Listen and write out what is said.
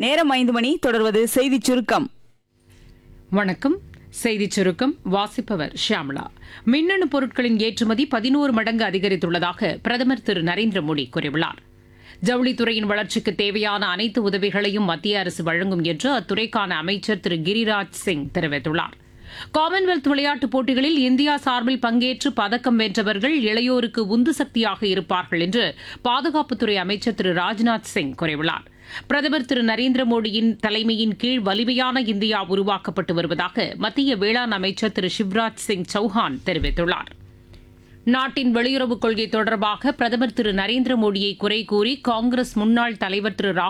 நேரம் ஐந்து மணி தொடர்வது செய்திச் சுருக்கம் வணக்கம் செய்திச் சுருக்கம் வாசிப்பவர் ஷியாமளா மின்னணு பொருட்களின் ஏற்றுமதி பதினோரு மடங்கு அதிகரித்துள்ளதாக பிரதமர் திரு நரேந்திர மோடி கூறியுள்ளார் ஜவுளித்துறையின் வளர்ச்சிக்கு தேவையான அனைத்து உதவிகளையும் மத்திய அரசு வழங்கும் என்று அத்துறைக்கான அமைச்சர் திரு கிரிராஜ் சிங் தெரிவித்துள்ளார் காமன்வெல்த் விளையாட்டுப் போட்டிகளில் இந்தியா சார்பில் பங்கேற்று பதக்கம் வென்றவர்கள் இளையோருக்கு உந்து சக்தியாக இருப்பார்கள் என்று பாதுகாப்புத்துறை அமைச்சர் திரு ராஜ்நாத் சிங் கூறியுள்ளார் பிரதமர் திரு நரேந்திர மோடியின் தலைமையின் கீழ் வலிமையான இந்தியா உருவாக்கப்பட்டு வருவதாக மத்திய வேளாண் அமைச்சர் திரு சிவராஜ் சிங் சௌஹான் தெரிவித்துள்ளார் நாட்டின் வெளியுறவுக் கொள்கை தொடர்பாக பிரதமர் திரு நரேந்திர மோடியை குறை கூறி காங்கிரஸ் முன்னாள் தலைவர் திரு ராகுல்